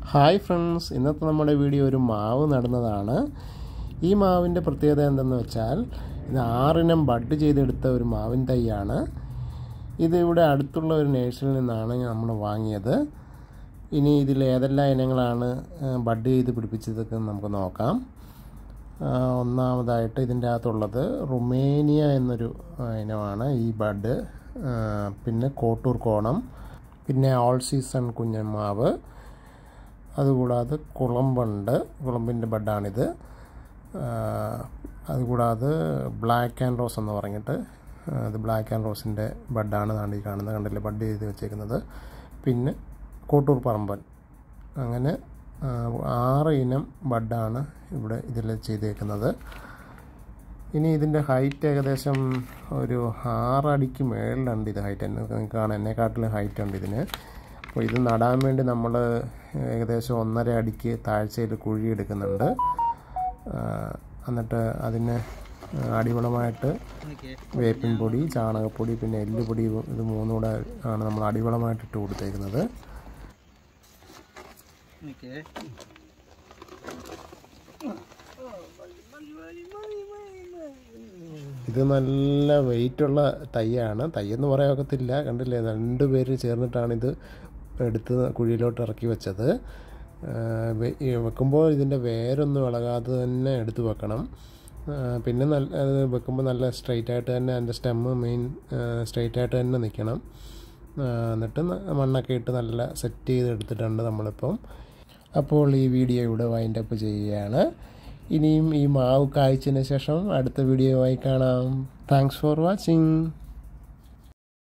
hi friends ഇന്നത്തെ നമ്മുടെ video ഒരു മാവ് നടുന്നതാണ് ഈ മാവിൻ്റെ പ്രത്യേകത എന്തെന്ന് വെച്ചാൽ ഇത് ആറിനം ബഡ് ചെയ്തെടുത്ത ഒരു മാവിൻ തൈയാണ് ഇത് ഇവിടെ അടുത്തുള്ള ഒരു നേഴ്സറിയിൽ നിന്നാണ് നമ്മൾ വാങ്ങിയത് ഇനി ഇതിൽ ഏതെല്ലാം ഇനങ്ങളാണ് ബഡ് ചെയ്ത് പിടിപ്പിച്ചതൊക്കെ നമുക്ക് നോക്കാം ഒന്നാമതായിട്ട് ഇതിൻ്റെ അകത്തുള്ളത് റുമേനിയ എന്നൊരു ഇനമാണ് ഈ ബഡ് പിന്നെ കോട്ടൂർ കോണം പിന്നെ ഓൾ സീസൺ കുഞ്ഞന്മാവ് അതുകൂടാതെ കുളമ്പുണ്ട് കുളമ്പിൻ്റെ ബഡാണിത് അതുകൂടാതെ ബ്ലാക്ക് ആൻഡ് റോസ് എന്ന് പറഞ്ഞിട്ട് അത് ബ്ലാക്ക് ആൻഡ് റോസിൻ്റെ ബഡാണ് താണ്ടി കാണുന്നത് കണ്ടില്ലേ ബഡ് ചെയ്ത് വെച്ചേക്കുന്നത് പിന്നെ കോട്ടൂർ പറമ്പൻ അങ്ങനെ ആറ് ഇനം ബഡാണ് ഇവിടെ ഇതിൽ ചെയ്തേക്കുന്നത് ഇനി ഇതിൻ്റെ ഹൈറ്റ് ഏകദേശം ഒരു ആറടിക്ക് മേളിലുണ്ട് ഇത് ഹൈറ്റ് എന്നെ കാണാൻ എന്നെക്കാട്ടിലും ഹൈറ്റ് ഉണ്ട് ഇതിന് അപ്പോൾ ഇത് നടാൻ വേണ്ടി നമ്മൾ ഏകദേശം ഒന്നര അടിക്ക് താഴ്ചയിൽ കുഴി എടുക്കുന്നുണ്ട് എന്നിട്ട് അതിന് അടിവളമായിട്ട് വേപ്പിൻ പൊടി ചാണകപ്പൊടി പിന്നെ എല്ലുപൊടി ഇത് മൂന്നും കൂടെ ആണ് നമ്മൾ അടിവളമായിട്ട് ഇട്ട് കൊടുത്തേക്കുന്നത് ഇത് നല്ല വെയിറ്റുള്ള തൈയാണ് തൈയെന്ന് പറയാൻ ഒക്കത്തില്ല കണ്ടില്ലേ രണ്ട് പേര് ചേർന്നിട്ടാണ് ഇത് എടുത്ത് കുഴിയിലോട്ട് ഇറക്കി വെച്ചത് വെക്കുമ്പോൾ ഇതിൻ്റെ വേരൊന്നും ഇളകാതെ തന്നെ എടുത്ത് വെക്കണം പിന്നെ നല്ല അത് വെക്കുമ്പോൾ നല്ല സ്ട്രെയിറ്റ് ആയിട്ട് തന്നെ അതിൻ്റെ സ്റ്റെമ്മ് മെയിൻ സ്ട്രെയിറ്റ് ആയിട്ട് തന്നെ നിൽക്കണം എന്നിട്ട് മണ്ണൊക്കെ ഇട്ട് നല്ല സെറ്റ് ചെയ്ത് എടുത്തിട്ടുണ്ട് നമ്മളിപ്പം അപ്പോൾ ഈ വീഡിയോ ഇവിടെ വൈൻഡ് അപ്പ് ചെയ്യുകയാണ് ഇനിയും ഈ മാവ് കായ്ച്ചതിന് ശേഷം അടുത്ത വീഡിയോയുമായി കാണാം താങ്ക്സ് ഫോർ വാച്ചിങ്